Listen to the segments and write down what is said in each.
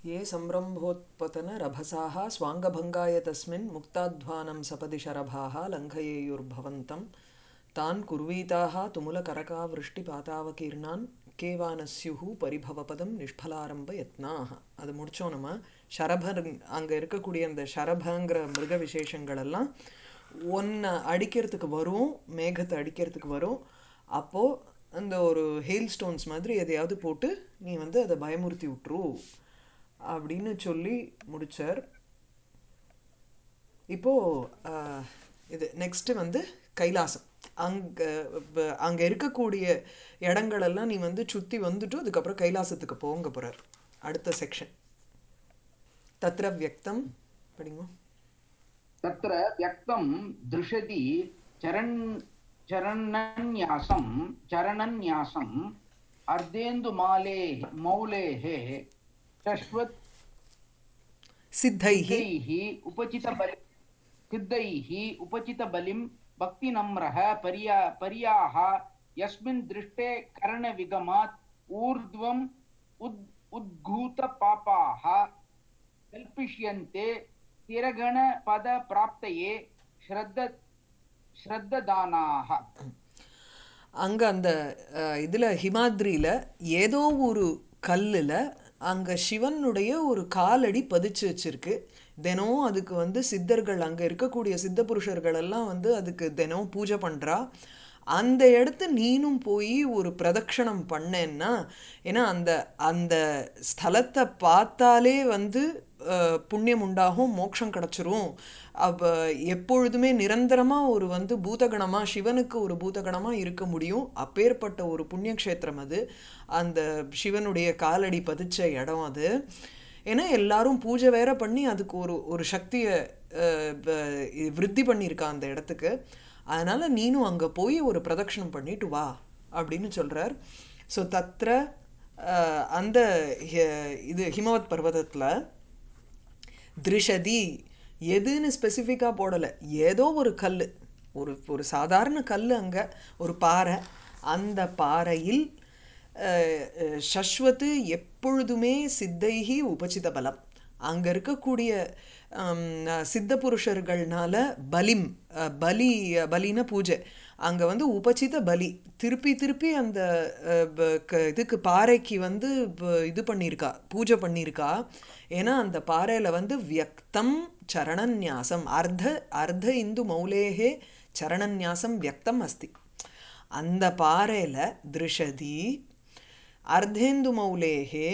ये संरम्भोत्पतनरभसाः स्वाङ्गभङ्गाय तस्मिन् मुक्ताध्वानं सपदि शरभाः लङ्घयेयुर्भवन्तं तान् कुर्वीताः तुमुलकरकावृष्टिपातावकीर्णान् கேவானஸ்யுஹு பரிபவபதம் நிஷ்பலாரம்ப யத்னாக அது முடித்தோம் நம்ம ஷரபர் அங்கே இருக்கக்கூடிய அந்த ஷரபங்கிற மிருக விசேஷங்கள் எல்லாம் ஒன்றை அடிக்கிறதுக்கு வரும் மேகத்தை அடிக்கிறதுக்கு வரும் அப்போது அந்த ஒரு ஹெயில் ஸ்டோன்ஸ் மாதிரி எதையாவது போட்டு நீ வந்து அதை பயமுறுத்தி விட்ரு அப்படின்னு சொல்லி முடித்தார் இப்போது இது நெக்ஸ்ட்டு வந்து கைலாசம் அங்கே அங்கே இருக்கக்கூடிய இடங்களெல்லாம் நீ வந்து சுற்றி வந்துட்டு அதுக்கப்புறம் கைலாசத்துக்கு போங்க போகிறார் அடுத்த செக்ஷன் தத்ர வியக்தம் படிங்க तत्र व्यक्तं दृशति चरन् चरणन्यासं चरणन्यासम् अर्धेन्दुमालेः मौलेः शश्वत् சித்தைஹி सिद्धैः उपचितबलि सिद्धैः उपचितबलिं भक्तिनम्रः पर्या पर्याः यस्मिन् दृष्टे करणविगमात् ऊर्ध्वम् उद् उद्घूतपापाः कल्पिष्यन्ते स्थिरगणपदप्राप्तये श्रद्ध श्रद्धदानाः அங்கே அந்த இதில் ஹிமாத்ரியில் ஏதோ ஒரு கல்லில் அங்கே சிவனுடைய ஒரு காலடி பதிச்சு வச்சிருக்கு தினம் அதுக்கு வந்து சித்தர்கள் அங்கே இருக்கக்கூடிய சித்த புருஷர்கள் எல்லாம் வந்து அதுக்கு தினம் பூஜை பண்ணுறா அந்த இடத்த நீனும் போய் ஒரு பிரதட்சணம் பண்ணேன்னா ஏன்னா அந்த அந்த ஸ்தலத்தை பார்த்தாலே வந்து புண்ணியம் உண்டாகும் மோட்சம் கிடச்சிரும் அப்போ எப்பொழுதுமே நிரந்தரமாக ஒரு வந்து பூதகணமாக சிவனுக்கு ஒரு பூதகணமாக இருக்க முடியும் அப்பேற்பட்ட ஒரு புண்ணியக்ஷேத்திரம் அது அந்த சிவனுடைய காலடி பதிச்ச இடம் அது ஏன்னா எல்லாரும் பூஜை வேற பண்ணி அதுக்கு ஒரு ஒரு சக்தியை விருத்தி பண்ணியிருக்கா அந்த இடத்துக்கு அதனால் நீனும் அங்கே போய் ஒரு பிரதட்சணம் பண்ணிட்டு வா அப்படின்னு சொல்கிறார் ஸோ தத்திர அந்த இது ஹிமவத் பர்வதத்தில் திருஷதி எதுன்னு ஸ்பெசிஃபிக்காக போடலை ஏதோ ஒரு கல் ஒரு ஒரு சாதாரண கல் அங்கே ஒரு பாறை அந்த பாறையில் சஸ்வத்து எப்பொழுதுமே சித்தைகி உபசித பலம் அங்கே இருக்கக்கூடிய சித்த புருஷர்கள்னால பலிம் பலி பலின பூஜை அங்கே வந்து உபசித பலி திருப்பி திருப்பி அந்த இதுக்கு பாறைக்கு வந்து இது பண்ணியிருக்கா பூஜை பண்ணியிருக்கா ஏன்னா அந்த பாறையில் வந்து வியக்தம் சரணநியாசம் அர்த்த அர்த்த இந்து மௌலேகே சரணநியாசம் வியக்தம் அஸ்தி அந்த பாறையில் திருஷதி அர்த்தேந்து மௌலேகே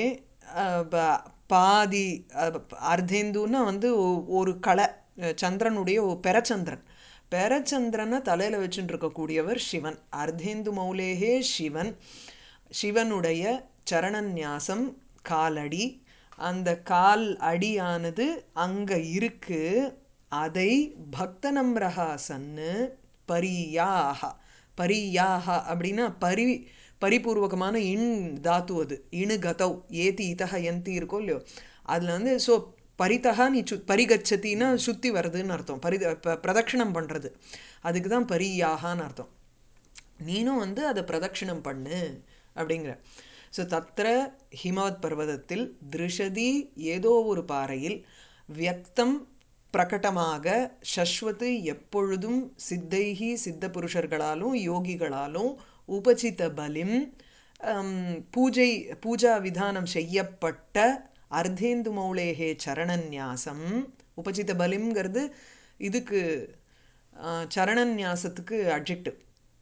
பாதி அர்த்தேந்துன்னா வந்து ஒரு களை சந்திரனுடைய பெரச்சந்திரன் பெரச்சந்திரனை தலையில் வச்சுட்டு இருக்கக்கூடியவர் சிவன் அர்த்தேந்து மௌலேகே சிவன் சிவனுடைய சரணநியாசம் காலடி அந்த கால் அடியானது அங்கே இருக்கு அதை பக்தனம்ரஹா சன்னு பரியாக பரியாக அப்படின்னா பரி பரிபூர்வகமான இன் தாத்து அது இணு கதவ் ஏத்தி இதக எந்தி இருக்கோ இல்லையோ அதில் வந்து ஸோ பரிதகா நீ சு பரிகச்சத்தின்னா சுற்றி வருதுன்னு அர்த்தம் பரி பிரதட்சிணம் பண்ணுறது அதுக்கு தான் பரியாகான்னு அர்த்தம் நீனும் வந்து அதை பிரதட்சிணம் பண்ணு அப்படிங்கிற ஸோ தத்திர ஹிமவத் பர்வதத்தில் திருஷதி ஏதோ ஒரு பாறையில் வியக்தம் பிரகட்டமாக சஸ்வத்து எப்பொழுதும் சித்தைகி சித்த புருஷர்களாலும் யோகிகளாலும் உபசித்த பலிம் பூஜை பூஜா விதானம் செய்யப்பட்ட அர்த்தேந்து மௌலேகே சரணநியாசம் உபசித்த பலிம்ங்கிறது இதுக்கு சரணநியாசத்துக்கு அட்ஜெக்டிவ்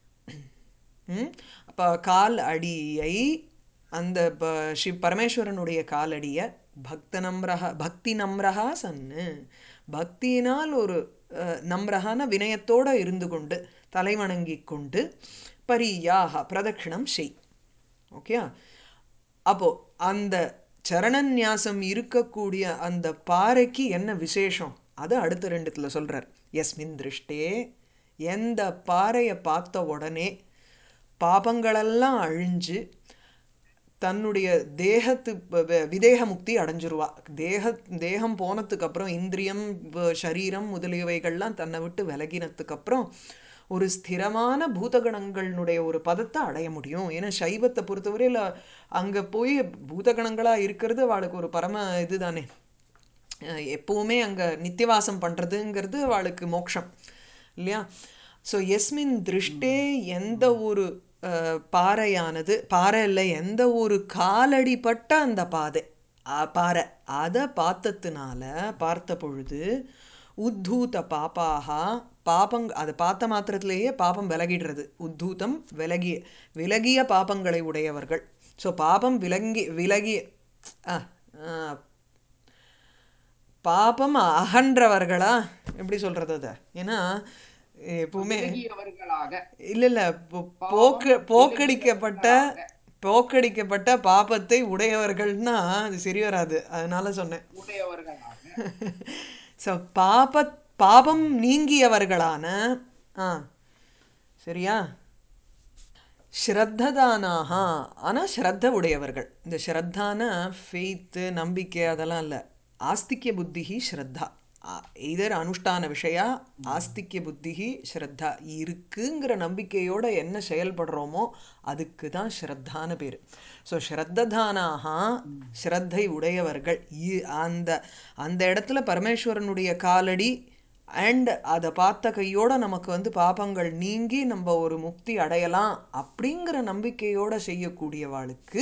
அப்போ கால் அடியை அந்த ஷிவ் பரமேஸ்வரனுடைய காலடியை பக்த நம்ரஹா பக்தி நம்ரஹா சன்னு பக்தியினால் ஒரு நம்ரஹான வினயத்தோடு இருந்து கொண்டு தலைவணங்கி கொண்டு பரியாக பிரதட்சிணம் செய் ஓகே அப்போது அந்த சரணநியாசம் இருக்கக்கூடிய அந்த பாறைக்கு என்ன விசேஷம் அது அடுத்த ரெண்டுத்தில் சொல்கிறார் எஸ்மின் திருஷ்டே எந்த பாறையை பார்த்த உடனே பாபங்களெல்லாம் அழிஞ்சு தன்னுடைய தேகத்து விதேக முக்தி அடைஞ்சிருவா தேக தேகம் போனதுக்கு அப்புறம் இந்திரியம் சரீரம் முதலியவைகள்லாம் தன்னை விட்டு விலகினதுக்கு அப்புறம் ஒரு ஸ்திரமான பூதகணங்களுடைய ஒரு பதத்தை அடைய முடியும் ஏன்னா சைவத்தை பொறுத்தவரையில் அங்கே போய் பூதகணங்களாக இருக்கிறது அவளுக்கு ஒரு பரம இதுதானே அஹ் எப்பவுமே அங்கே நித்தியவாசம் பண்ணுறதுங்கிறது அவளுக்கு மோட்சம் இல்லையா ஸோ எஸ்மின் திருஷ்டே எந்த ஒரு அஹ், பாறையானது பாறை இல்லை எந்த ஒரு காலடிப்பட்ட அந்த பாதை அ- பாறை அதை பார்த்ததுனால பார்த்த பொழுது உத்தூத பாப்பாகா பாபங் அதை பார்த்த மாத்திரத்திலேயே பாபம் விலகிடுறது உத்தூதம் விலகிய விலகிய பாபங்களை உடையவர்கள் ஸோ பாபம் விலங்கி விலகிய ஆ ஆ, பாபம் அகன்றவர்களா எப்படி சொல்றது அதை ஏன்னா எப்பவுமே விலகியவர்களாக இல்ல இல்ல பொ- போக்கு போக்கடிக்கப்பட்ட போக்கடிக்கப்பட்ட பாபத்தை உடையவர்கள்னா அது சரி வராது அதனால சொன்னேன் உடையவர்களாக ஸோ பாப பாபம் நீங்கியவர்களான ஆ சரியா ஸ்ரத்ததானாக ஆனால் ஸ்ரத்த உடையவர்கள் இந்த ஸ்ரத்தான ஃபெய்த்து நம்பிக்கை அதெல்லாம் இல்லை ஆஸ்திக்ய புத்திஹி ஸ்ரத்தா இதர் அனுஷ்டான விஷயா ஆஸ்திக்ய புத்திஹி ஸ்ரத்தா இருக்குங்கிற நம்பிக்கையோட என்ன செயல்படுறோமோ அதுக்கு தான் ஸ்ரத்தான பேர் ஸோ ஸ்ரத்ததானாக ஸ்ரத்தை உடையவர்கள் இ- அந்த அந்த இடத்துல பரமேஸ்வரனுடைய காலடி அண்ட் அதை பார்த்த கையோட நமக்கு வந்து பாபங்கள் நீங்கி நம்ம ஒரு முக்தி அடையலாம் அப்படிங்கிற நம்பிக்கையோட செய்யக்கூடியவாளுக்கு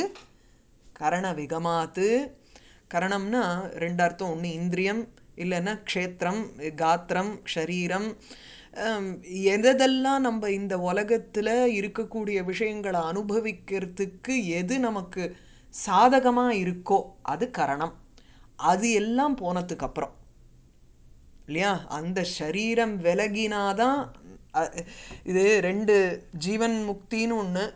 கரண விகமாத்து கரணம்னா ரெண்டு அர்த்தம் ஒன்று இந்திரியம் இல்லைன்னா க்ஷேத்திரம் காத்திரம் ஷரீரம் ஹம், எதெல்லாம் நம்ம இந்த உலகத்தில் இருக்கக்கூடிய விஷயங்களை அனுபவிக்கிறதுக்கு எது நமக்கு சாதகமாக இருக்கோ அது கரணம் அது எல்லாம் போனதுக்கு அப்புறம் இல்லையா அந்த சரீரம் விலகினாதான் அ- இது ரெண்டு ஜீவன் முக்தின்னு ஒன்று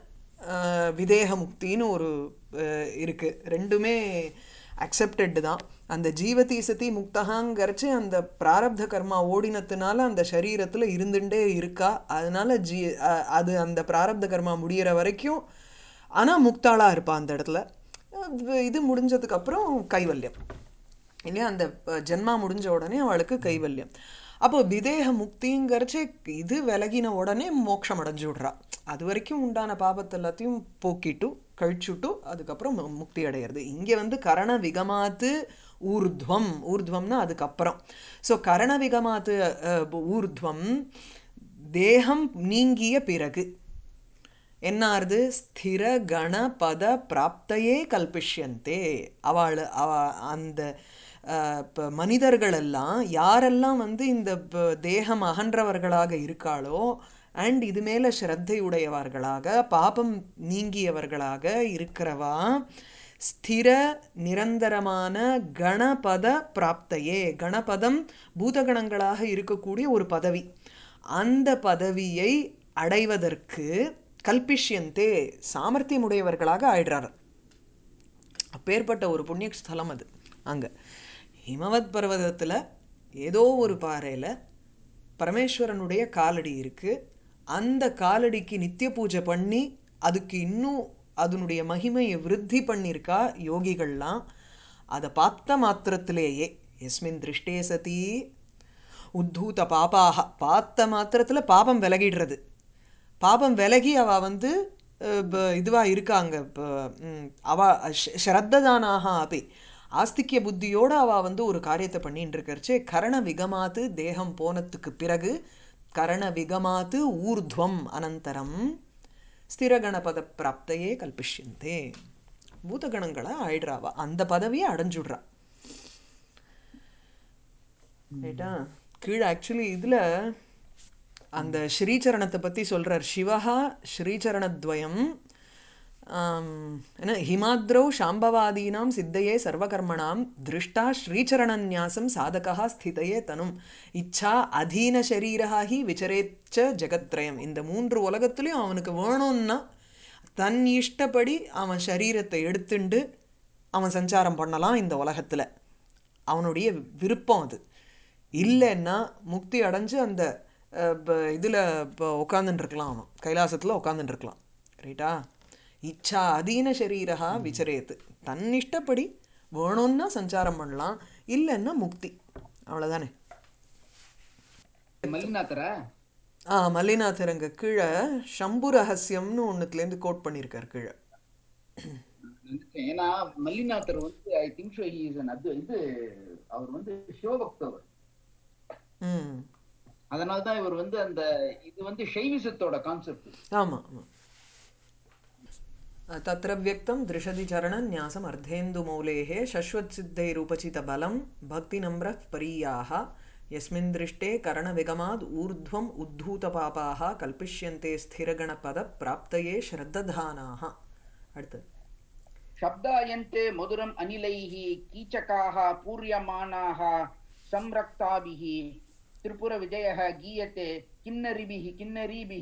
விதேக முக்தின்னு ஒரு அஹ், இருக்கு ரெண்டுமே அக்செப்டட் தான் அந்த ஜீவதி சதி முக்தகாங்கிறச்சு அந்த பிராரப்த கர்மா ஓடினத்துனால அந்த சரீரத்தில் இருந்துட்டே இருக்கா அதனால ஜீ அ- அது அந்த பிராரப்த கர்மா முடியிற வரைக்கும் ஆனால் முக்தாளாக இருப்பா அந்த இடத்துல அஹ் இது முடிஞ்சதுக்கப்புறம் கைவல்யம் இல்லையா அந்த அஹ், ஜென்மா முடிஞ்ச உடனே அவளுக்கு கைவல்யம் அப்போ விதேக முக்திங்கிறச்சே இது விலகின உடனே மோட்சம் அடைஞ்சு விடுறா அது வரைக்கும் உண்டான பாபத்தை எல்லாத்தையும் போக்கிட்டு கழிச்சுட்டு அதுக்கப்புறம் மு- முக்தி அடையிறது இங்கே வந்து கரண விகமாத்து ஊர்த்வம் ஊர்த்வம்னா அதுக்கப்புறம் ஸோ கரண விகமாத்து அஹ், ஊர்த்வம் தேகம் நீங்கிய பிறகு என்னாருது ஸ்திர கண பத பிராப்தையே கல்பிஷ்யந்தே அவள் அவ அந்த அஹ், இப்ப மனிதர்கள் எல்லாம் யாரெல்லாம் வந்து இந்த ப- தேகம் அகன்றவர்களாக இருக்காளோ அண்ட் இது மேல ஸ்ரத்தை உடையவர்களாக பாபம் நீங்கியவர்களாக இருக்கிறவா ஸ்திர நிரந்தரமான கணபத பிராப்தையே கணபதம் பூதகணங்களாக இருக்கக்கூடிய ஒரு பதவி அந்த பதவியை அடைவதற்கு கல்பிஷ்யந்தே சாமர்த்தியமுடையவர்களாக ஆயிடுறார் அப்பேற்பட்ட ஒரு புண்ணிய ஸ்தலம் அது அங்கே ஹிமவத் பர்வதத்தில் ஏதோ ஒரு பாறையில் பரமேஸ்வரனுடைய காலடி இருக்கு அந்த காலடிக்கு நித்திய பூஜை பண்ணி அதுக்கு இன்னும் அதனுடைய மகிமையை விருத்தி பண்ணியிருக்கா யோகிகள்லாம் அதை பார்த்த மாத்திரத்திலேயே எஸ்மின் திருஷ்டே சதி உத்தூத பாபாக பார்த்த மாத்திரத்தில் பாபம் விலகிடுறது பாபம் விலகி அவ வந்து அஹ், ப- இதுவா இருக்காங்க இப்போ அவ ஷ- ஸ்ரத்ததானாக அப்படி ஆஸ்திக்ய புத்தியோட அவ வந்து ஒரு காரியத்தை பண்ணிட்டு இருக்கறச்சே கரண விகமாத்து தேகம் போனதுக்கு பிறகு கரண விகமாத்து ஊர்த்வம் அனந்தரம் ஸ்திரகணபத பிராப்தையே கல்பிஷ்யந்தே பூதகணங்களா ஆயிடுறாவா அந்த பதவியை அடைஞ்சுடுறா ரைட்டா கீழே ஆக்சுவலி இதில் அந்த ஸ்ரீசரணத்தை பற்றி சொல்கிறார் சிவஹா ஸ்ரீசரணத்வயம் ஆம், என்ன ஹிமாத்ரௌ சாம்பவாதீனாம் சித்தையே சர்வகர்மணாம் திருஷ்டா ஸ்ரீச்சரணநியாசம் சாதகா ஸ்திதையே தனும் இச்சா அதீன சரீரா ஹி விசரேச்ச ஜெகத்ரயம் இந்த மூன்று உலகத்துலேயும் அவனுக்கு வேணும்னா தன் இஷ்டப்படி அவன் சரீரத்தை எடுத்துண்டு அவன் சஞ்சாரம் பண்ணலாம் இந்த உலகத்தில் அவனுடைய விருப்பம் அது இல்லைன்னா முக்தி அடைஞ்சு அந்த இதில் இப்போ உட்காந்துட்டு இருக்கலாம் அவன் கைலாசத்தில் உட்காந்துட்டு இருக்கலாம் ரைட்டா இச்சா அதீன சரீரா விசரேத்து தன் இஷ்டப்படி வேணும்னா சஞ்சாரம் பண்ணலாம் இல்லைன்னா முக்தி அவ்வளோதானே ಮಲ್ಲಿನಾಥರ ஆ மல்லிநாதர் அங்க கீழே சம்பு ரகசியம்னு ஒன்றுத்துலேருந்து கோட் பண்ணியிருக்கார் கீழே நினைச்சேன். ஏன்னா மல்லிநாதர் வந்து I think so he is அது இது அவர் வந்து சிவபக்தவர் ம் அதனால தான் இவர் வந்து அந்த இது வந்து ஷைவிசத்தோட கான்செப்ட் ஆமாம் ஆமாம் तत्र व्यक्तं दृशति चरणन्यासम् अर्धेन्दुमौलेः शश्वत्सिद्धैरुपचितबलं भक्तिनम्रः परीयाः यस्मिन् दृष्टे करणविगमाद् ऊर्ध्वम् उद्धूतपापाः कल्पिष्यन्ते स्थिरगणपदप्राप्तये श्रद्दधानाः அடுத்தது शब्दायन्ते मधुरम् अनिलैः कीचकाः पूर्यमाणाः संरक्ताभिः त्रिपुरविजयः गीयते किन्नरिभिः किन्नरीभिः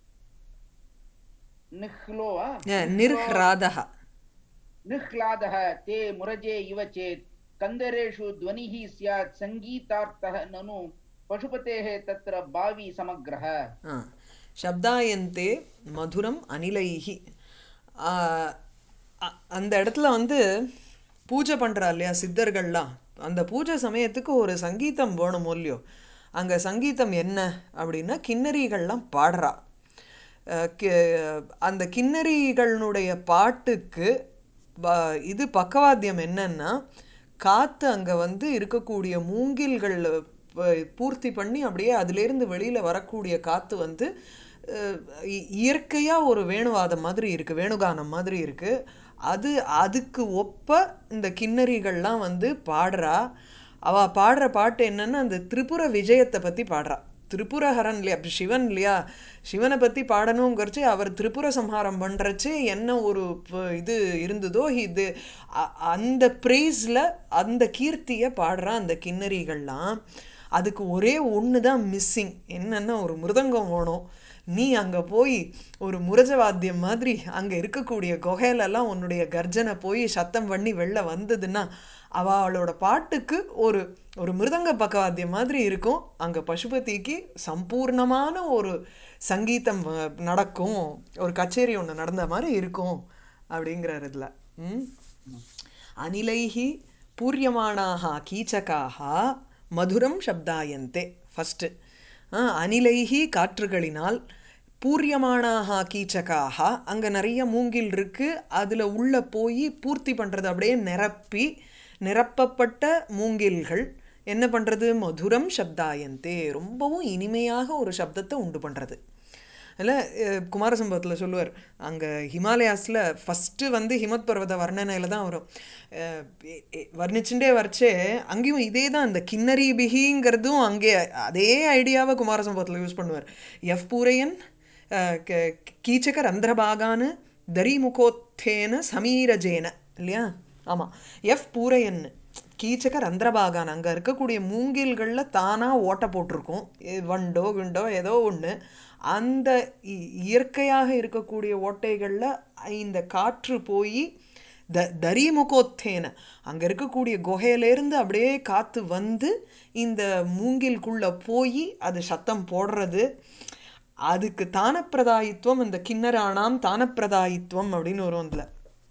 निह्लो वा? निर्ह्रादः निह्लादः ते मुरजे इव चेत् कन्दरेषु ध्वनिः स्यात् सङ्गीतार्थः ननु पशुपतेः तत्र भावी समग्रः ஆ சப்தாயந்தே மதுரம் அனிலைஹி ஆ, அ- அந்த இடத்துல வந்து பூஜை பண்ணுறா இல்லையா சித்தர்கள்லாம் அந்த பூஜை சமயத்துக்கு ஒரு சங்கீதம் வேணும் இல்லையோ அங்கே சங்கீதம் என்ன அப்படின்னா கிண்ணறிகள்லாம் பாடுறா அஹ் கி- அந்த கிண்ணறிகளுடைய பாட்டுக்கு ப- இது பக்கவாத்தியம் என்னன்னா காற்று அங்கே வந்து இருக்கக்கூடிய மூங்கில்கள் ப- பூர்த்தி பண்ணி அப்படியே அதிலேருந்து வெளியில் வரக்கூடிய காற்று வந்து இயற்கையாக ஒரு வேணுவாதம் மாதிரி இருக்குது வேணுகானம் மாதிரி இருக்குது அது அதுக்கு ஒப்ப இந்த கிண்ணறிகள்லாம் வந்து பாடுறா அவ பாடுற பாட்டு என்னன்னா அந்த திரிபுர விஜயத்தை பற்றி பாடுறா திரிபுரஹரன் இல்லையா அப்ப சிவன் இல்லையா சிவனை பற்றி பாடணுங்கிறச்சு அவர் திரிபுர சம்ஹாரம் பண்ணுறச்சு என்ன ஒரு ப- இது இருந்ததோ இது அ- அந்த ப்ரைஸில் அந்த கீர்த்தியை பாடுறா அந்த கிண்ணறிகள்லாம் அதுக்கு ஒரே ஒன்று தான் மிஸ்ஸிங் என்னன்னா ஒரு மிருதங்கம் வேணும் நீ அங்கே போய் ஒரு முரஜவாத்தியம் மாதிரி அங்கே இருக்கக்கூடிய குகையிலெல்லாம் உன்னுடைய கர்ஜனை போய் சத்தம் பண்ணி வெளில வந்ததுன்னா அவளோட பாட்டுக்கு ஒரு ஒரு மிருதங்க பக்கவாத்தியம் மாதிரி இருக்கும் அங்கே பசுபதிக்கு சம்பூர்ணமான ஒரு சங்கீதம் வ- நடக்கும் ஒரு கச்சேரி ஒன்று நடந்த மாதிரி இருக்கும் அப்படிங்கிறார் இதில் ம் அனிலைஹி பூரியமானாக கீச்சகாக மதுரம் சப்தாயந்தே ஃபஸ்ட்டு அனிலைஹி காற்றுகளினால் பூரியமானாக கீச்சகாக அங்கே நிறைய மூங்கில் இருக்குது அதில் உள்ளே போய் பூர்த்தி பண்ணுறது அப்படியே நிரப்பி நிரப்பப்பட்ட மூங்கில்கள் என்ன பண்ணுறது மதுரம் சப்தாயந்தே ரொம்பவும் இனிமையாக ஒரு சப்தத்தை உண்டு பண்ணுறது இல்லை குமாரசம்பவத்தில் சொல்லுவார் அங்கே ஹிமாலயாஸில் ஃபஸ்ட்டு வந்து ஹிமத் பர்வத வர்ணனையில் தான் வரும் அஹ் எ- எ- வர்ணிச்சுட்டே வரச்சே அங்கேயும் இதே தான் இந்த கிண்ணரி பிகிங்கிறதும் அங்கே அதே ஐடியாவை குமாரசம்பவத்தில் யூஸ் பண்ணுவார் எஃப் பூரையன் அஹ் க- கீச்சக ரந்திரபாகான்னு தரிமுகோத்தேன சமீரஜேன இல்லையா ஆமாம் எஃப் பூரையன் கீச்சக ரந்திரபாகான் அங்கே இருக்கக்கூடிய மூங்கில்களில் தானாக ஓட்டை போட்டிருக்கும் எ- வண்டோ கிண்டோ ஏதோ ஒன்று அந்த இ- இயற்கையாக இருக்கக்கூடிய ஓட்டைகளில் இந்த காற்று போய் த தரிமுகோத்தேன அங்கே இருக்கக்கூடிய குகையிலேருந்து அப்படியே காற்று வந்து இந்த மூங்கில்குள்ளே போய் அது சத்தம் போடுறது அதுக்கு தானப்பிரதாயித்துவம் இந்த கிண்ணராணாம் தானப்பிரதாயித்துவம் அப்படின்னு வரும் அதில்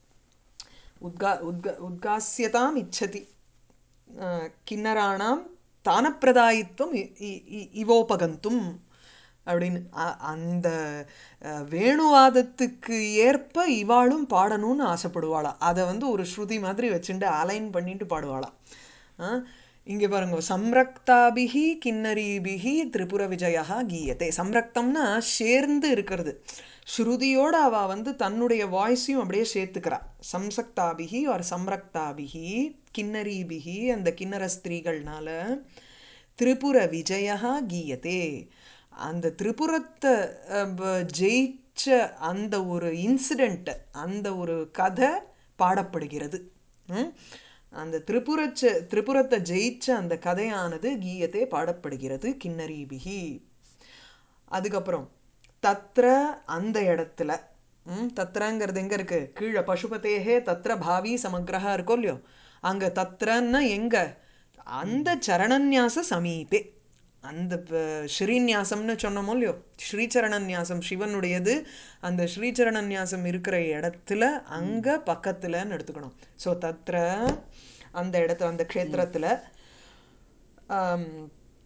உத்கா உத்க உத்காசியதாம் இச்சதி அஹ், கிண்ணராணாம் தானப்பிரதாயித்துவம் இ- இ- இ- இவோபகந்தும் அப்படின்னு அ- அந்த அஹ், வேணுவாதத்துக்கு ஏற்ப இவாளும் பாடணும்னு ஆசைப்படுவாளாம் அதை வந்து ஒரு ஸ்ருதி மாதிரி வச்சுட்டு அலைன் பண்ணிட்டு பாடுவாளாம் ஆ, இங்கே பாருங்க சம்ரக்தாபிகி கிண்ணரீபிகி திரிபுர விஜயா கீயத்தை சம்ரக்தம்னா சேர்ந்து இருக்கிறது ஸ்ருதியோட அவ வந்து தன்னுடைய வாய்ஸையும் அப்படியே சேர்த்துக்கிறா சம்சக்தாபிகி ஒரு சம்ரக்தாபிகி கிண்ணரீபிகி அந்த கிண்ணற ஸ்திரீகள்னால திரிபுர விஜயா கீயத்தே அந்த திரிபுரத்தை அஹ், ப- ஜெயிச்ச அந்த ஒரு இன்சிடெண்ட் அந்த ஒரு கதை பாடப்படுகிறது ம்? அந்த திரிபுரச்ச திரிபுரத்தை ஜெயிச்ச அந்த கதையானது கீயத்தே பாடப்படுகிறது கிண்ணரீபிகி அதுக்கப்புறம் தத்ர அந்த இடத்துல ம் தத்ரங்கிறது எங்கே இருக்கு கீழே பசுபதேகே தத்ர பாவி சமக்கிரகா இருக்கோ இல்லையோ அங்கே தத்ரன்னா எங்க அந்த சரணன்யாச சமீபே அந்த ப- ஸ்ரீநியாசம்னு சொன்னோமோ இல்லையோ ஸ்ரீசரணன்யாசம் சிவனுடையது அந்த ஸ்ரீசரணன்யாசம் இருக்கிற இடத்துல அங்கே பக்கத்துலன்னு எடுத்துக்கணும் ஸோ தத்ர அந்த இடத்துல அந்த க்ஷேத்திரத்தில் ஆம்,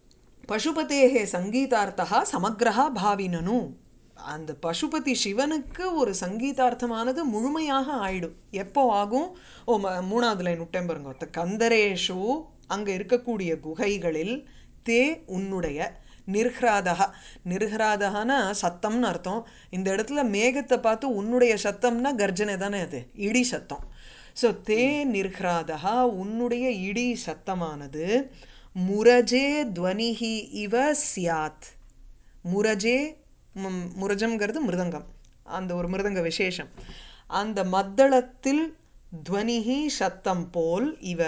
பசுபதேகே சங்கீதார்த்தா சமக்கிரஹா பாவினனு அந்த பசுபதி சிவனுக்கு ஒரு சங்கீதார்த்தமானது முழுமையாக ஆயிடும் எப்போ ஆகும் ஓ ம- மூணாவது லைன் விட்டேன் பாருங்க ஒருத்த கந்தரேஷு அங்கே இருக்கக்கூடிய குகைகளில் தே உன்னுடைய நிர்ஹ்ராதகா நிர்ஹ்ராதகானா சத்தம்னு அர்த்தம் இந்த இடத்துல மேகத்தை பார்த்து உன்னுடைய சத்தம்னா கர்ஜனை தானே அது இடி சத்தம் ஸோ தே நிர்ஹ்ராதகா உன்னுடைய இடி சத்தமானது முரஜே துவனிஹி இவ சியாத் முரஜே ம், முரஜம்ங்கிறது மிருதங்கம் அந்த ஒரு மிருதங்க விசேஷம் அந்த மத்தளத்தில் துவனிஹி சத்தம் போல் இவ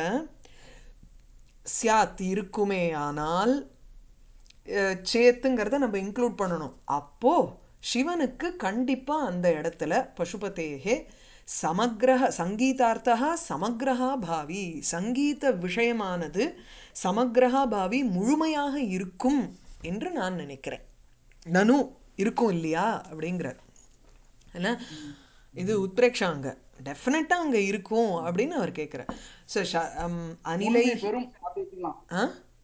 சியாத் இருக்குமே ஆனால் அஹ், சேத்துங்கிறத நம்ம இன்க்ளூட் பண்ணணும் அப்போ சிவனுக்கு கண்டிப்பா அந்த இடத்துல பசுபதேகே சமக்கிரக சங்கீதார்த்தா சமக்கிரகா பாவி சங்கீத விஷயமானது சமக்கிரகா பாவி முழுமையாக இருக்கும் என்று நான் நினைக்கிறேன் நனு இருக்கும் இல்லையா அப்படிங்கிறார் ஏன்னா இது உத்பிரேக்ஷாங்க டெஃபினட்டாக அங்கே இருக்கும் அப்படின்னு அவர் கேட்குறார் ஸோ அனிலை முழுமை பெறும் அப்படி வச்சுக்கலாம் ஆ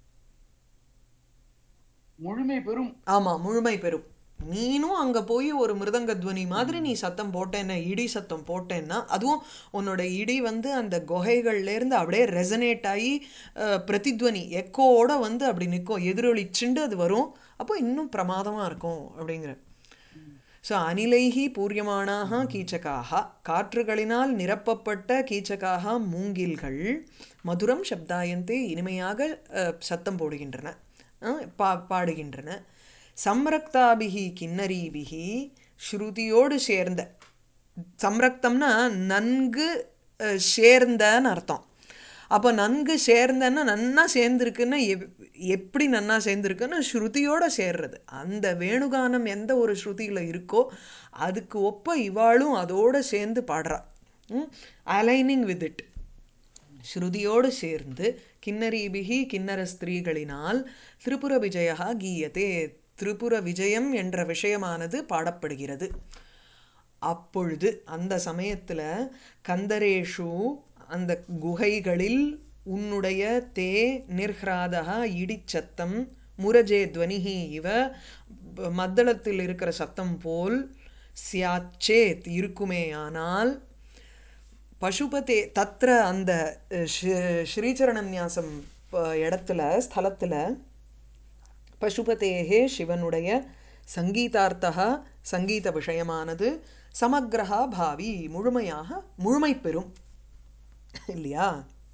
முழுமை பெறும் ஆமாம் முழுமை பெறும் நீனும் அங்கே போய் ஒரு மிருதங்க துவனி மாதிரி நீ சத்தம் போட்டேன்னா இடி சத்தம் போட்டேன்னா அதுவும் உன்னோட இடி வந்து அந்த குகைகள்லேருந்து அப்படியே ரெசனேட் ஆகி அஹ், பிரதித்வனி எக்கோவோட வந்து அப்படி நிற்கும் எதிரொலிச்சுண்டு அது வரும் அப்போ இன்னும் பிரமாதமாக இருக்கும் அப்படிங்கிற ஸோ அனிலைஹி பூரியமானாக கீச்சகாக காற்றுகளினால் நிரப்பப்பட்ட கீச்சகாக மூங்கில்கள் மதுரம் சப்தாயந்தே இனிமையாக அஹ், சத்தம் போடுகின்றன அஹ், பா பாடுகின்றன சம்ரக்தாபிகி கிண்ணரீபிகி ஸ்ருதியோடு சேர்ந்த சம்ரக்தம்னா நன்கு அஹ், சேர்ந்தன்னு அர்த்தம் அப்போ நன்கு சேர்ந்தன்னா நன்னா சேர்ந்துருக்குன்னா எப் எப்படி நன்னா சேர்ந்துருக்குன்னா ஸ்ருதியோட சேர்றது அந்த வேணுகானம் எந்த ஒரு ஸ்ருதியில் இருக்கோ அதுக்கு ஒப்ப இவாளும் அதோட சேர்ந்து பாடுறா அலைனிங் வித் இட் ஸ்ருதியோடு சேர்ந்து கிண்ணரீபிகி கிண்ணர ஸ்திரீகளினால் திரிபுர விஜயா கீயத்தே திரிபுர விஜயம் என்ற விஷயமானது பாடப்படுகிறது அப்பொழுது அந்த சமயத்தில் கந்தரேஷு அந்த குகைகளில் உன்னுடைய தே நிர்ஹ்ராதா இடிச்சத்தம் முரஜே துவனிஹி இவ ப- மத்தளத்தில் இருக்கிற சத்தம் போல் சியாச்சேத் இருக்குமேயானால் பசுபதே தத்ர அந்த அஹ், ஸ்ரீ- ஸ்ரீசரணன்யாசம் ப- இடத்துல ஸ்தலத்தில் பசுபதேகே சிவனுடைய சங்கீதார்த்தா சங்கீத விஷயமானது சமக்கிரஹா பாவி முழுமையாக முழுமை பெறும் இல்லையா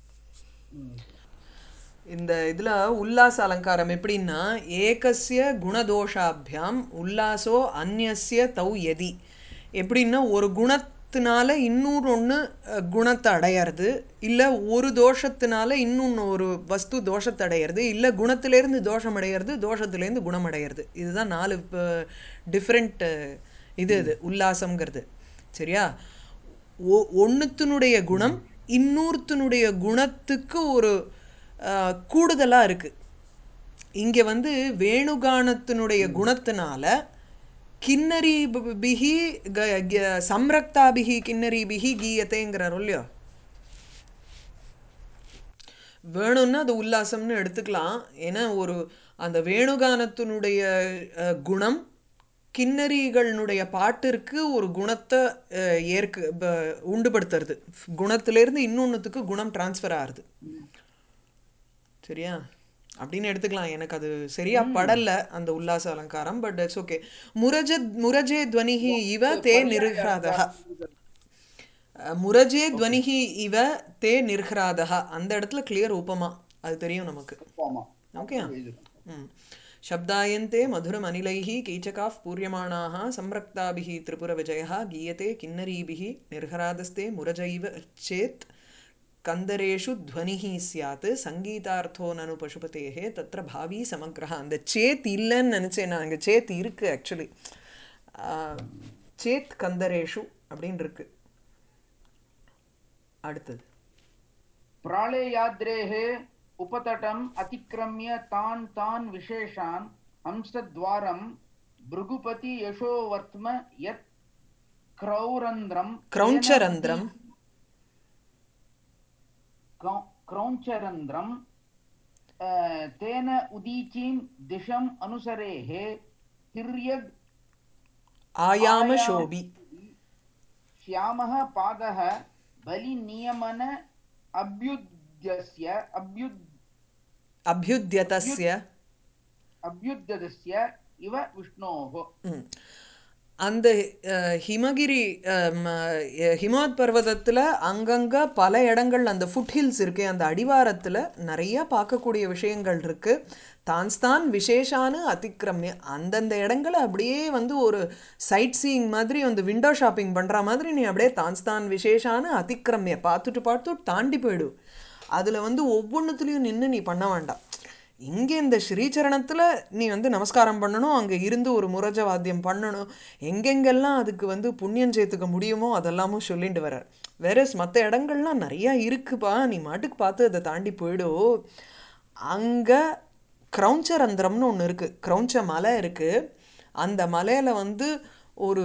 இந்த இதில் உல்லாச அலங்காரம் எப்படின்னா ஏகஸ்ய குணதோஷாபியாம் உல்லாசோ அந்நியஸ்ய தௌ எதி எப்படின்னா ஒரு குணத்தினால இன்னொரு ஒன்று குணத்தை அடையிறது இல்லை ஒரு தோஷத்தினால இன்னொன்று ஒரு வஸ்து தோஷத்தை அடையிறது இல்லை குணத்திலேருந்து தோஷம் அடையிறது தோஷத்துலேருந்து குணம் அடையிறது இதுதான் நாலு டிஃப்ரெண்ட் இது இது உல்லாசம்ங்கிறது சரியா ஒ ஒன்றுத்தினுடைய குணம் இன்னொருத்தினுடைய குணத்துக்கு ஒரு கூடுதலாக இருக்குது இங்கே வந்து வேணுகானத்தினுடைய குணத்தினால கிண்ணரி பி- பிகி க க- சம்ரக்தாபிகி கிண்ணரி பிகி கீயத்தேங்கிறாரோ இல்லையோ வேணும்னா அது உல்லாசம்னு எடுத்துக்கலாம் ஏன்னா ஒரு அந்த வேணுகானத்தினுடைய அஹ், குணம் கிண்ணறிகளுடைய பாட்டிற்கு ஒரு குணத்தை அஹ், ஏற்க ப- உண்டுபடுத்துறது குணத்திலேருந்து இன்னொன்றுத்துக்கு குணம் டிரான்ஸ்ஃபர் ஆகுது சரியா அப்படின்னு எடுத்துக்கலாம் எனக்கு அது சரியா படல அந்த உல்லாச அலங்காரம் பட் இட்ஸ் ஓகே முரஜ முரஜே துவனிஹி இவ தே நிருஹ்ராதக அஹ், முரஜே துவனிஹி இவ தே நிர்ஹ்ராதக அந்த இடத்துல கிளியர் உபமா அது தெரியும் நமக்கு ஆமா ஓகே இது. ம் शब्दायन्ते मधुरमनिलैः कीचकाः पूर्यमाणाः संरक्ताभिः त्रिपुरविजयः गीयते किन्नरीभिः निर्हरादस्ते मुरजैव चेत् கந்தரேஷு துவனிஹி சியாத் சங்கீதார்த்தோ நனு பசுபதேகே தத்திர பாவி சமக்கிரஹா அந்த சேத் இல்லைன்னு நினச்சேன் நான் அங்கே சேத் இருக்கு ஆக்சுவலி சேத் கந்தரேஷு அப்படின்னு இருக்கு அடுத்தது प्राळेयाद्रेः उपतटम् अतिक्रम्य तान् तान् विशेषान् हंसद्वारं भृगुपति यशोवर्त्म यत् क्रौरन्ध्रं क्रौञ्चरन्ध्रम् क्रौ- क्रौञ्चरन्ध्रं तेन उदीचीं दिशम् अनुसरेः तिर्यग् ஆயாம சோபி श्यामः पादः बलिनियमन अभ्युद्यस्य अभ्युद् அபியுத்தியதஸ்ய अभ्युद्यतस्य इव विष्णोः ம். அந்த அஹ், ஹிமகிரி அம், அஹ், ஹிமவத் பர்வதத்தில் அங்கங்கே பல இடங்கள் அந்த ஃபுட் ஹில்ஸ் இருக்கு அந்த அடிவாரத்தில் நிறைய பார்க்கக்கூடிய விஷயங்கள் இருக்கு தான்ஸ்தான் விசேஷானு அதிக்கிரமிய அந்தந்த இடங்களை அப்படியே வந்து ஒரு சைட் சீயிங் மாதிரி வந்து விண்டோ ஷாப்பிங் பண்ணுற மாதிரி நீ அப்படியே தான்ஸ்தான் விசேஷானு அதிக்கிரமிய பார்த்துட்டு பார்த்துட்டு தாண்டி போயிடு அதில் வந்து ஒவ்வொன்றுத்துலேயும் நின்று நீ பண்ண வேண்டாம் இங்கே இந்த ஸ்ரீசரணத்தில் நீ வந்து நமஸ்காரம் பண்ணணும் அங்கே இருந்து ஒரு முரஜ வாத்தியம் பண்ணணும் எங்கெங்கெல்லாம் அதுக்கு வந்து புண்ணியம் சேர்த்துக்க முடியுமோ அதெல்லாமும் சொல்லிட்டு வர்றார் வேற மற்ற இடங்கள்லாம் நிறையா இருக்குப்பா நீ மாட்டுக்கு பார்த்து அதை தாண்டி போயிடும் அங்கே கிரௌஞ்சரந்திரம்னு ஒன்று இருக்குது கிரௌஞ்ச மலை இருக்குது அந்த மலையில் வந்து ஒரு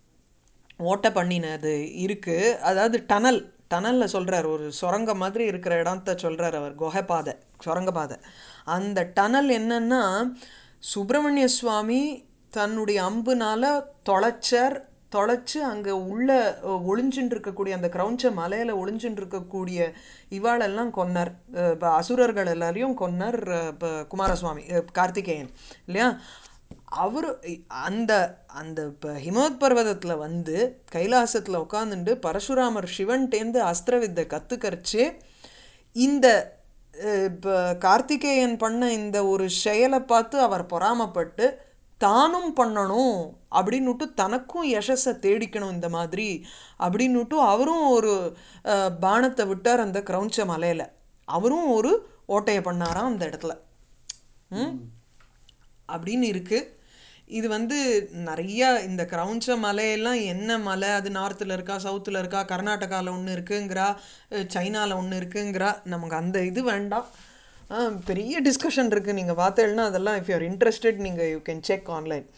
ஓட்டை பண்ணினது இருக்கு அதாவது டனல் டனலில் சொல்றார் ஒரு சுரங்கம் மாதிரி இருக்கிற இடத்த சொல்றார் அவர் குகை பாதை சுரங்க பாதை அந்த டனல் என்னன்னா சுப்பிரமணிய சுவாமி தன்னுடைய அம்புனால தொலைச்சர் தொலைச்சு அங்கே உள்ள அஹ், ஒளிஞ்சுட்டு இருக்கக்கூடிய அந்த கிரௌஞ்ச மலையில் ஒளிஞ்சுட்டு இருக்கக்கூடிய இவாளெல்லாம் கொன்னார் அஹ், இப்ப அசுரர்கள் எல்லாரையும் கொன்னார் அஹ், இப்ப குமாரசுவாமி அஹ், கார்த்திகேயன் இல்லையா அவர் அந்த அந்த இப்போ ஹிமவத் பர்வதத்தில் வந்து கைலாசத்தில் உட்காந்துட்டு பரசுராமர் சிவன்டேந்து அஸ்திர வித்தை கற்றுக்கரிச்சு இந்த இப்போ கார்த்திகேயன் பண்ண இந்த ஒரு செயலை பார்த்து அவர் பொறாமப்பட்டு தானும் பண்ணணும் அப்படின்னுட்டு தனக்கும் யசஸை தேடிக்கணும் இந்த மாதிரி அப்படின்னுட்டு அவரும் ஒரு அஹ், பானத்தை விட்டார் அந்த கிரௌஞ்ச மலையில் அவரும் ஒரு ஓட்டையை பண்ணாராம் அந்த இடத்துல ம் அப்படின்னு இருக்கு இது வந்து நிறைய இந்த கிரௌஞ்ச மலையெல்லாம் என்ன மலை அது நார்த்தில் இருக்கா சவுத்தில் இருக்கா கர்நாடகாவில் ஒன்று இருக்குங்கிறா சைனாவில் ஒன்று இருக்குங்கிறா நமக்கு அந்த இது வேண்டாம் ஆ, பெரிய டிஸ்கஷன் இருக்குது நீங்கள் பார்த்தேன்னா அதெல்லாம் இஃப் யூஆர் இன்ட்ரெஸ்டட் நீங்கள் யூ கேன் செக் ஆன்லைன்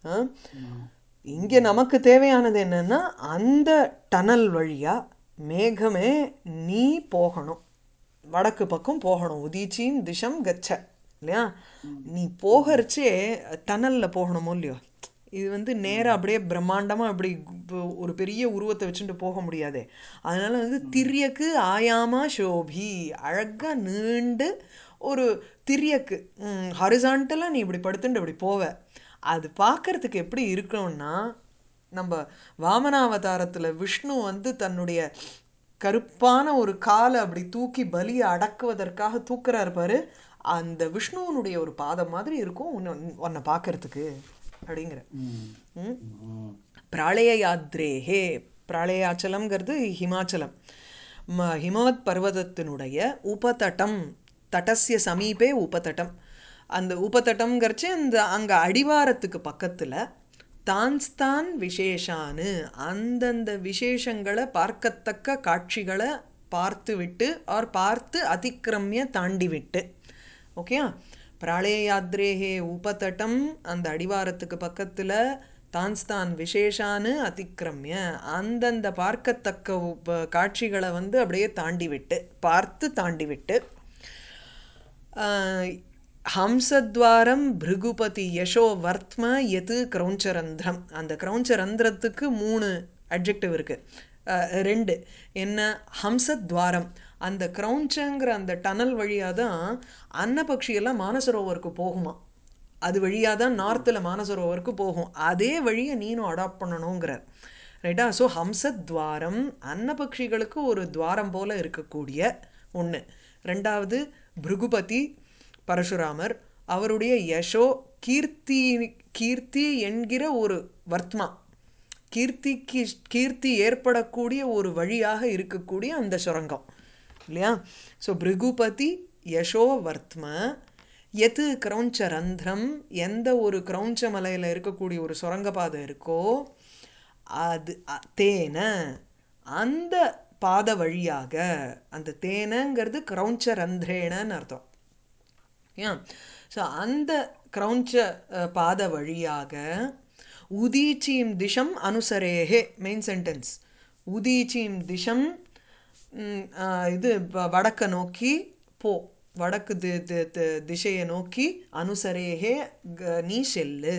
இங்கே நமக்கு தேவையானது என்னன்னா அந்த டனல் வழியாக மேகமே நீ போகணும் வடக்கு பக்கம் போகணும் உதீச்சின் திசம் கச்ச இல்லையா நீ போகிறச்சே டனலில் போகணுமோ இல்லையோ இது வந்து நேராக அப்படியே பிரம்மாண்டமாக அப்படி கு- ஒரு பெரிய உருவத்தை வச்சுட்டு போக முடியாதே அதனால வந்து திரியக்கு ஆயாமா சோபி அழகாக நீண்டு ஒரு திரியக்கு ஹரிசாண்டலாக நீ இப்படி படுத்துட்டு இப்படி போவ அது பார்க்கறதுக்கு எப்படி இருக்கணும்னா நம்ம வாமனாவதாரத்தில் விஷ்ணு வந்து தன்னுடைய கருப்பான ஒரு காலை அப்படி தூக்கி பலியை அடக்குவதற்காக தூக்குறாரு பாரு அந்த விஷ்ணுவனுடைய ஒரு பாதம் மாதிரி இருக்கும் உன்னை உன்னை பார்க்கறதுக்கு அப்படிங்கிற ம் பிராளய யாத்ரேஹே பிராளயாச்சலம்ங்கிறது ஹிமாச்சலம் ம ஹிமவத் பர்வதத்தினுடைய உபதட்டம் தட்டஸ்ய சமீபே உபதட்டம் அந்த உபதட்டம்ங்கிறச்சு அந்த அங்கே அடிவாரத்துக்கு பக்கத்தில் தான்ஸ்தான் விசேஷானு அந்தந்த விசேஷங்களை பார்க்கத்தக்க காட்சிகளை பார்த்து விட்டு ஆர் பார்த்து அதிக்கிரமிய தாண்டி விட்டு ஓகேயா பிராளேயாத்ரேஹே உபதட்டம் அந்த அடிவாரத்துக்கு பக்கத்தில் தான்ஸ்தான் விசேஷானு அதிக்கிரமிய அந்தந்த பார்க்கத்தக்க உப- காட்சிகளை வந்து அப்படியே தாண்டி விட்டு பார்த்து தாண்டி விட்டு ஆஹ், ஹம்சத்வாரம் பிருகுபதி யசோ வர்த்ம எது கிரௌஞ்சரந்திரம் அந்த கிரௌஞ்சரந்திரத்துக்கு மூணு அட்ஜெக்டிவ் இருக்கு ஆஹ், ரெண்டு என்ன ஹம்சத்வாரம் அந்த கிரௌஞ்சங்கிற அந்த டனல் வழியாக தான் அன்னபக்ஷியெல்லாம் மானசரோவருக்கு போகுமா அது வழியாக தான் நார்த்தில் மானசரோவருக்கு போகும் அதே வழியை நீனும் அடாப்ட் பண்ணணுங்கிறார் ரைட்டா ஸோ ஹம்சத்வாரம் அன்னபக்ஷிகளுக்கு ஒரு துவாரம் போல இருக்கக்கூடிய ஒன்று ரெண்டாவது பிருகுபதி பரசுராமர் அவருடைய யசோ கீர்த்தி கீர்த்தி என்கிற ஒரு வர்த்மா கீர்த்திக்கு கீர்த்தி ஏற்படக்கூடிய ஒரு வழியாக இருக்கக்கூடிய அந்த சுரங்கம் இல்லையா ஸோ பிருகுபதி யசோ வர்த்ம எது கிரௌஞ்ச ரந்திரம் எந்த ஒரு கிரௌஞ்ச மலையில் இருக்கக்கூடிய ஒரு சுரங்கப்பாதை இருக்கோ அது அ- தேன அந்த பாதை வழியாக அந்த தேனங்கிறது கிரௌஞ்ச ரந்திரேனன்னு அர்த்தம் ஏன் ஸோ அந்த கிரௌஞ்ச அஹ், பாதை வழியாக உதீச்சீம் திசம் அனுசரேஹே மெயின் சென்டென்ஸ் உதீச்சீம் திசம் ம், அஹ், இது வ- வடக்க நோக்கி போ வடக்கு தி தி- தி- திசையை நோக்கி அனுசரேகே க- நீ செல்லு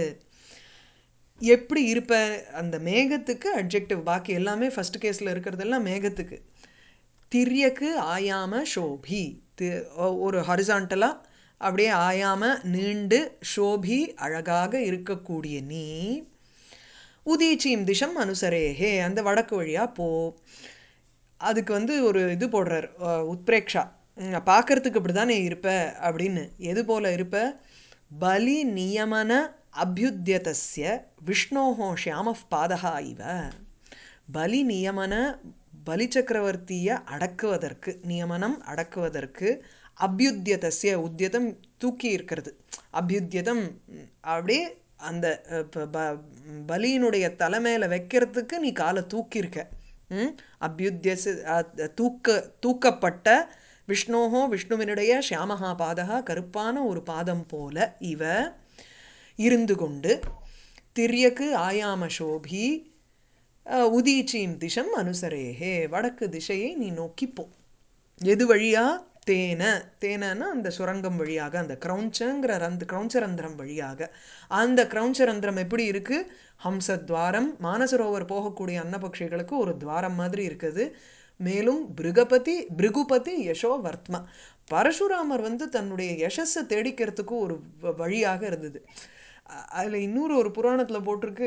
எப்படி இருப்ப அந்த மேகத்துக்கு அட்ஜெக்டிவ் பாக்கி எல்லாமே ஃபர்ஸ்ட் கேஸில் இருக்கிறதெல்லாம் மேகத்துக்கு திரியக்கு ஆயாம ஷோபி தி- ஒ- ஒரு ஹரிசாண்டலாக அப்படியே ஆயாம நீண்டு ஷோபி அழகாக இருக்கக்கூடிய நீ உதீச்சீம் திசம் அனுசரேஹே அந்த வடக்கு வழியா போ அதுக்கு வந்து ஒரு இது போடுறார் அஹ், உத்பிரேக்ஷா ம், பார்க்கறதுக்கு இப்படி தானே இருப்ப அப்படின்னு எது போல இருப்ப பலி நியமன அபியுத்தியதஸ்ய விஷ்ணோஹோ ஷியாம பாதகா இவ பலி நியமன பலி சக்கரவர்த்தியை அடக்குவதற்கு நியமனம் அடக்குவதற்கு அபியுத்தியதஸ்ய உத்தியதம் தூக்கி இருக்கிறது அபியுத்தியதம் ம், அப்படியே அந்த அஹ், ப- ப- பலியினுடைய தலைமையில வைக்கிறதுக்கு நீ காலை தூக்கியிருக்க ம் அபியுத்தியச அ- தூக்க தூக்கப்பட்ட விஷ்ணோஹோ விஷ்ணுவினுடைய ஷியாமஹா பாதகா கருப்பான ஒரு பாதம் போல இவ இருந்து கொண்டு திரியக்கு ஆயாம சோபி அஹ், உதீச்சீம் திசம் அனுசரேஹே வடக்கு திசையை நீ நோக்கி போ எது வழியா தேன தேனன்னா அந்த சுரங்கம் வழியாக அந்த கிரௌஞ்சங்கிற ரந்த் கிரௌஞ்சரந்திரம் வழியாக அந்த கிரௌஞ்சரந்திரம் எப்படி இருக்கு ஹம்சத்வாரம் மானசரோவர் போகக்கூடிய அன்னபக்ஷிகளுக்கு ஒரு துவாரம் மாதிரி இருக்குது மேலும் பிருகபதி பிருகுபதி யசோ வர்த்மா பரசுராமர் வந்து தன்னுடைய யசஸை தேடிக்கிறதுக்கு ஒரு வ- வழியாக இருந்தது அதில் இன்னொரு ஒரு புராணத்தில் போட்டிருக்கு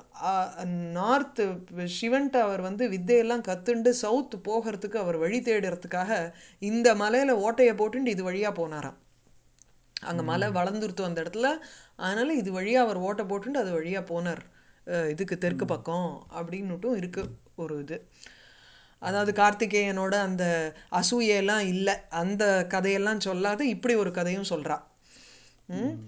நார்த் சிவன்ட்ட அவர் வந்து வித்தையெல்லாம் கத்துண்டு சவுத் போகிறதுக்கு அவர் வழி தேடுறதுக்காக இந்த மலையில் ஓட்டையை போட்டுண்டு இது வழியாக போனாராம் அங்கே மலை வளர்ந்துருத்து அந்த இடத்துல அதனால இது வழியாக அவர் ஓட்டை போட்டுண்டு அது வழியாக போனார் அஹ் இதுக்கு தெற்கு பக்கம் அப்படின்னுட்டும் இருக்கு ஒரு இது அதாவது கார்த்திகேயனோட அந்த அசூயெல்லாம் இல்லை அந்த கதையெல்லாம் சொல்லாத இப்படி ஒரு கதையும் சொல்றா ம்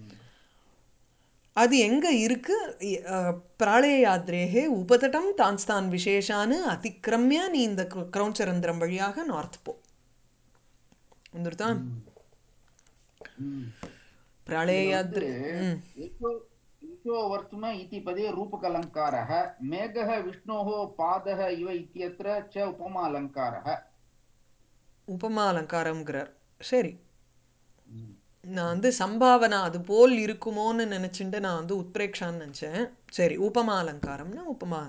அது எங்க இருக்கு இ- அஹ், பிராளய யாத்ரேகே உபதட்டம் தான்ஸ்தான் விசேஷான்னு அதிக்கிரமிய நீ இந்த கிர- கிரௌஞ்சரந்திரம் வழியாக நார்த் போ வந்துருதா ம். பிராளய இதுல வந்து யாத்ரே ம் யசோ யசो वर्त्म इति पदे रूपकलङ्कारः मेघः विष्णोः पादः इव इत्यत्र च उपमालङ्कारः உபமா அலங்காரம்ங்கிறார் சரி நான் வந்து சம்பாவனா அது போல் இருக்குமோன்னு நினைச்சுட்டு நான் வந்து உத்பிரேக்ஷான்னு நினைச்சேன் சரி உபமா அலங்காரம்னா உபமா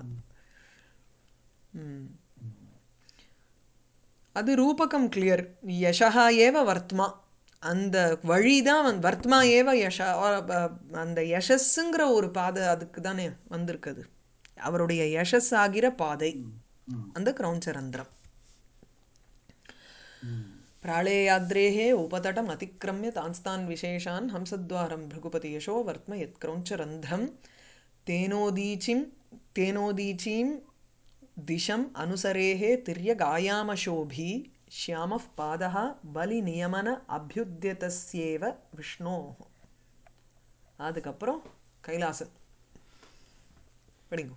ம். அது ரூபகம் கிளியர் யசஹா ஏவ வர்த்மா அந்த வழி தான் வந்து வர்த்மா ஏவ யஷா அ- அ- அந்த யசஸ்ஸுங்கிற ஒரு பாதை அதுக்கு தானே வந்திருக்குது அவருடைய யசஸ் ஆகிற பாதை ம். அந்த கிரௌஞ்சரந்திரம் ம். प्राळेयाद्रेः उपतटम् अतिक्रम्य तांस्तान् विशेषान् हंसद्वारं भृगुपतियशो वर्त्म यत्क्रौञ्चरन्ध्रं तेनोदीचिं तेनोदीचीं दिशम् अनुसरेः तिर्यगायामशोभी श्यामः पादः बलिनियमन अभ्युद्यतस्येव विष्णोः அதுக்கப்புறம் கைலாசம் படிங்க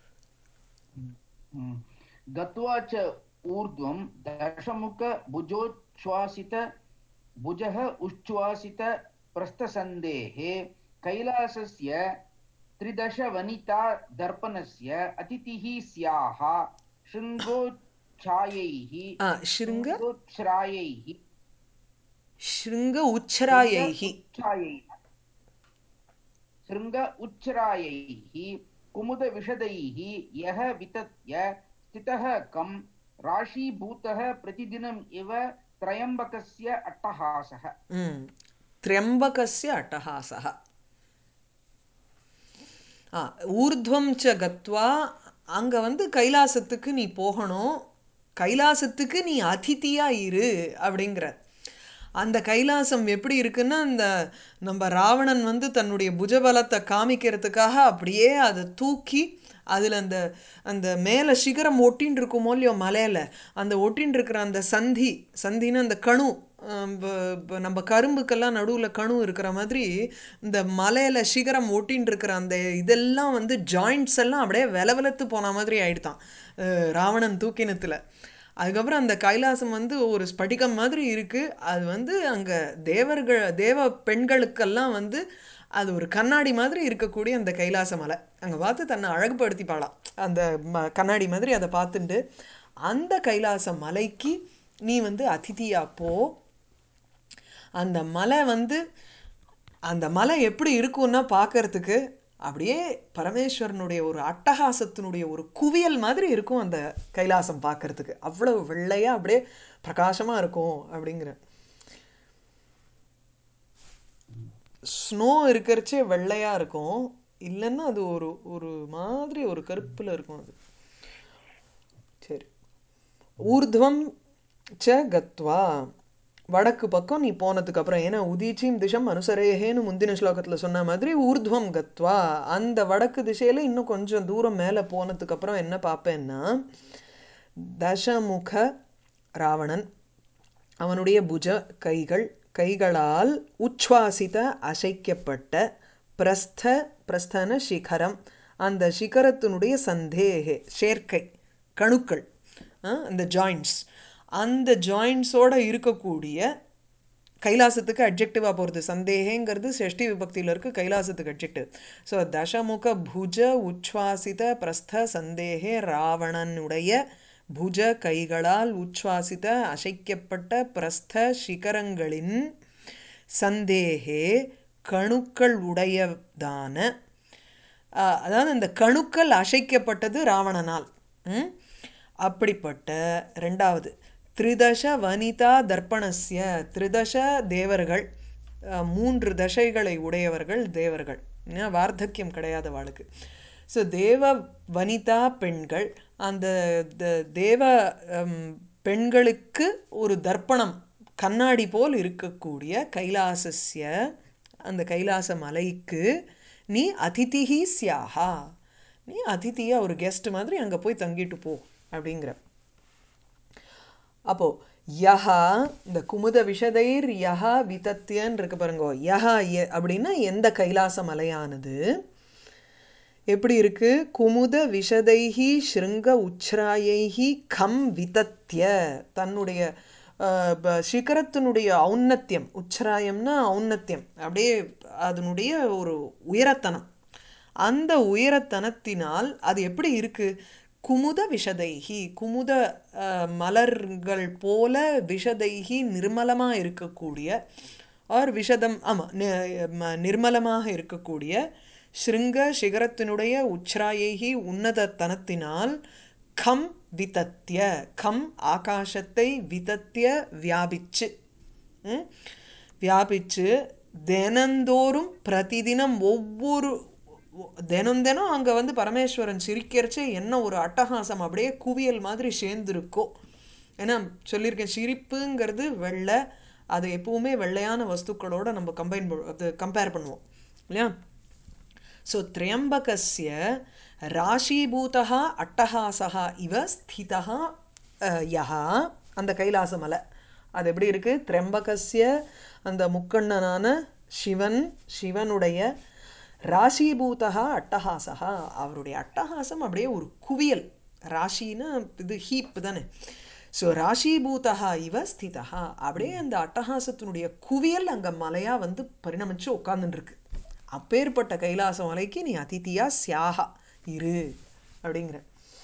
ம். गत्वा च ऊर्ध्वं दशमुखभुजोच्छ्वासित भुजः उच्छ्वासित प्रस्थसन्देः कैलासस्य त्रिदशवनिता दर्पणस्य अतिथिः स्याः शृङ्गोच्छायैः ஆ शृङ्ग शृङ्गोच्छ्रायैः शृङ्ग उच्छ्रायैः उच्छ्रायैः शृङ्ग उच्छ्रायैः कुमुदविशदैः यः वितत्य स्थितः कं राशीभूतः प्रतिदिनम् इव त्रयम्बकस्य अट्टहासः ம் त्र्यम्बकस्य अट्टहासः ஆ ஊர்த்வம் ச கத்வா அங்கே வந்து கைலாசத்துக்கு நீ போகணும் கைலாசத்துக்கு நீ அதிதியா இரு அப்படிங்கிற அந்த கைலாசம் எப்படி இருக்குன்னா அந்த நம்ம ராவணன் வந்து தன்னுடைய புஜபலத்தை காமிக்கிறதுக்காக அப்படியே அதை தூக்கி அதில் அந்த அந்த மேலே சிகரம் ஒட்டின்னு இருக்குமோ இல்லையோ மலையில் அந்த ஒட்டின்னு இருக்கிற அந்த சந்தி சந்தின்னு அந்த கணு ஆம், ப- ப- நம்ம கரும்புக்கெல்லாம் நடுவில் கணு இருக்கிற மாதிரி இந்த மலையில் சிகரம் ஒட்டின்னு இருக்கிற அந்த இதெல்லாம் வந்து ஜாயிண்ட்ஸ் எல்லாம் அப்படியே வெலவெலத்து போன மாதிரி ஆயிடுதான் அஹ், ராவணன் தூக்கினத்தில் அதுக்கப்புறம் அந்த கைலாசம் வந்து ஒரு ஸ்படிகம் மாதிரி இருக்குது அது வந்து அங்கே தேவர்கள் தேவ பெண்களுக்கெல்லாம் வந்து அது ஒரு கண்ணாடி மாதிரி இருக்கக்கூடிய அந்த கைலாச மலை அங்கே பார்த்து தன்னை அழகுபடுத்திப்பாளாம் அந்த ம கண்ணாடி மாதிரி அதை பார்த்துட்டு அந்த கைலாச மலைக்கு நீ வந்து அதிதியா போ அந்த மலை வந்து அந்த மலை எப்படி இருக்கும்னா பார்க்கறதுக்கு அப்படியே பரமேஸ்வரனுடைய ஒரு அட்டகாசத்தினுடைய ஒரு குவியல் மாதிரி இருக்கும் அந்த கைலாசம் பார்க்கறதுக்கு அவ்வளவு வெள்ளையா அப்படியே பிரகாசமா இருக்கும் அப்படிங்கிற ஸ்னோ இருக்கிறச்சே வெள்ளையா இருக்கும் இல்லைன்னா அது ஒரு ஒரு மாதிரி ஒரு கருப்புல இருக்கும் அது சரி ஊர்துவம் ச கத்வா வடக்கு பக்கம் நீ போனதுக்கு அப்புறம் ஏன்னா உதீச்சியும் திசம் அனுசரேகேன்னு முந்தின ஸ்லோகத்தில் சொன்ன மாதிரி ஊர்துவம் கத்வா அந்த வடக்கு திசையில் இன்னும் கொஞ்சம் தூரம் மேலே போனதுக்கு அப்புறம் என்ன பார்ப்பேன்னா தசமுக ராவணன் அவனுடைய புஜ கைகள் கைகளால் உச்வாசித அசைக்கப்பட்ட பிரஸ்த பிரஸ்தன சிகரம் அந்த சிகரத்தினுடைய சந்தேகே சேர்க்கை கணுக்கள் அஹ், அந்த ஜாயிண்ட்ஸ் அந்த ஜாயிண்ட்ஸோட இருக்கக்கூடிய கைலாசத்துக்கு அட்ஜெக்டிவாக போகிறது சந்தேகங்கிறது ஷஷ்டி விபக்தியில் இருக்குது கைலாசத்துக்கு அட்ஜெக்டிவ் ஸோ தசமுக புஜ உச்வாசித பிரஸ்த சந்தேகே ராவணனுடைய புஜ கைகளால் உச்வாசித அசைக்கப்பட்ட பிரஸ்த சிகரங்களின் சந்தேகே கணுக்கள் உடையதான ஆஹ், அதாவது அந்த கணுக்கள் அசைக்கப்பட்டது ராவணனால் ம்? அப்படிப்பட்ட ரெண்டாவது திரிதச வனிதா தர்ப்பணஸ்ய திரிதச தேவர்கள் அஹ், மூன்று தசைகளை உடையவர்கள் தேவர்கள் ஏன்னா வார்த்தக்கியம் கிடையாது அவளுக்கு ஸோ தேவ வனிதா பெண்கள் அந்த த- தேவ ஹம், பெண்களுக்கு ஒரு தர்ப்பணம் கண்ணாடி போல் இருக்கக்கூடிய கைலாசஸ்ய அந்த கைலாச மலைக்கு நீ அதிதிஹி சியாஹா நீ அதிதியா ஒரு கெஸ்ட் மாதிரி அங்கே போய் தங்கிட்டு போ அப்படிங்கிற அப்போ யஹா இந்த குமுத விஷதைர் யஹா விதத்தியன் இருக்கு பாருங்க யஹா எ- அப்படின்னா எந்த கைலாச மலையானது எப்படி இருக்கு குமுத விஷதைஹி ஸ்ருங்க உச்ராயைஹி கம் விதத்திய தன்னுடைய அஹ், ப- சிகரத்தினுடைய ஔன்னத்தியம் உச்ராயம்னா ஔன்னத்தியம் அப்படியே அதனுடைய ஒரு உயரத்தனம் அந்த உயரத்தனத்தினால் அது எப்படி இருக்கு குமுத விஷதைஹி குமுத அஹ், மலர்கள் போல விஷதைஹி நிர்மலமா இருக்கக்கூடிய ஆர் விஷதம் ஆமாம் நிர்மலமாக இருக்கக்கூடிய ஸ்ருங்க சிகரத்தினுடைய உச்ராயைகி உன்னதத்தனத்தினால் கம் விதத்திய கம் ஆகாசத்தை விதத்திய வியாபிச்சு ம்? வியாபிச்சு தினந்தோறும் பிரதிதினம் ஒவ்வொரு ஒ- தினம் தினம் அங்கே வந்து பரமேஸ்வரன் சிரிக்கிறச்சே என்ன ஒரு அட்டகாசம் அப்படியே குவியல் மாதிரி சேர்ந்துருக்கோ ஏன்னா சொல்லியிருக்கேன் சிரிப்புங்கிறது வெள்ளை அது எப்பவுமே வெள்ளையான வஸ்துக்களோட நம்ம கம்பைன் அது கம்பேர் பண்ணுவோம் இல்லையா ஸோ திரியம்பகஸ்ய ராஷீபூதா அட்டஹாசா இவ ஸ்திதா அஹ், யஹா அந்த கைலாச மலை அது எப்படி இருக்கு திரியம்பகஸ்ய அந்த முக்கண்ணனான சிவன் சிவனுடைய ராஷீபூதா அட்டஹாசா அவருடைய அட்டஹாசம் அப்படியே ஒரு குவியல் ராஷின்னா இது ஹீப் தானே ஸோ ராஷீபூதா இவ ஸ்திதா அப்படியே அந்த அட்டஹாசத்தினுடைய குவியல் அங்கே மலையா வந்து பரிணமிச்சு உட்கார்ந்துட்டு இருக்கு அப்பேற்பட்ட கைலாச மலைக்கு நீ அதிதியா சியாகா இரு அப்படிங்கிற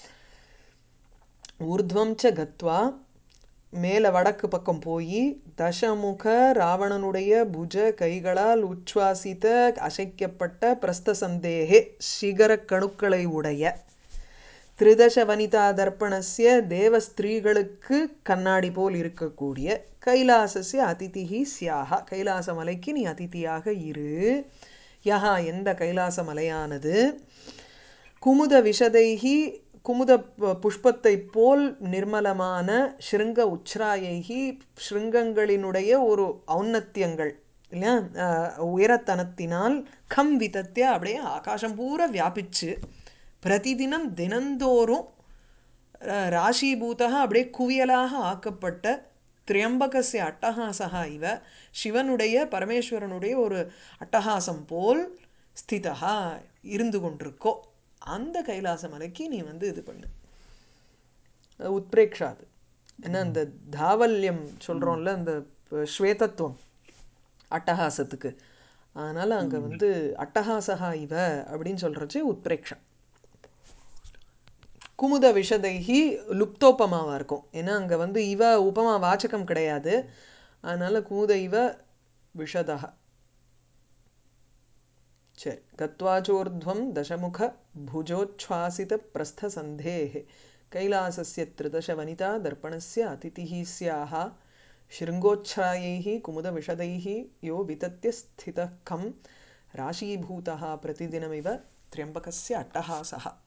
ஊர்துவம் ச கத்வா மேலே வடக்கு பக்கம் போய் தசமுக ராவணனுடைய புஜ கைகளால் உச்வாசித்த அசைக்கப்பட்ட பிரஸ்த சந்தேகே சிகர கணுக்களை உடைய திரிதச வனிதா தர்ப்பணஸ்ய தேவ ஸ்திரீகளுக்கு கண்ணாடி போல் இருக்கக்கூடிய கைலாசஸ்ய அதிதிஹி சியாஹா கைலாச மலைக்கு நீ அதிதியாக இரு யஹா எந்த கைலாச மலையானது குமுத விஷதைஹி குமுத ப- புஷ்பத்தைப் போல் நிர்மலமான ஸ்ருங்க உச்ராயைஹி ஸ்ருங்கங்களினுடைய ஒரு ஔன்னத்தியங்கள் இல்லையா அஹ், உயரத்தனத்தினால் கம் விதத்திய அப்படியே ஆகாசம் பூரா வியாபிச்சு பிரதிதினம் தினந்தோறும் அஹ், ராஷீபூதா அப்படியே குவியலாக ஆக்கப்பட்ட திரியம்பகசிய அட்டஹாசா இவ சிவனுடைய பரமேஸ்வரனுடைய ஒரு அட்டஹாசம் போல் ஸ்திதா இருந்து கொண்டிருக்கோ அந்த கைலாச மலைக்கு நீ வந்து இது பண்ணு அது உத்பிரேக்ஷா அது ஏன்னா அந்த தாவல்யம் சொல்றோம்ல அந்த ப- ஸ்வேதத்துவம் அட்டஹாசத்துக்கு அதனால அங்க வந்து அட்டஹாசகா இவ அப்படின்னு சொல்றச்சு உத்பிரேக்ஷா குமுத விஷதைஹி லுப்தோபமாவா இருக்கும் ஏன்னா அங்க வந்து இவ உபமா வாச்சகம் கிடையாது அதனால குமுத இவ விஷதः சரி கத்வாச்சோர்ध्वं दशमुख भुजोच्छ्वासितप्रस्थसन्धेः कैलासस्य त्रिदशवनिता दर्पणस्य अतिथिः स्याः शृङ्गोच्छ्रायैः कुमुदविशदैः यो वितत्य स्थितः खं राशीभूतः प्रतिदिनमिव त्र्यम्बकस्य अट्टहासः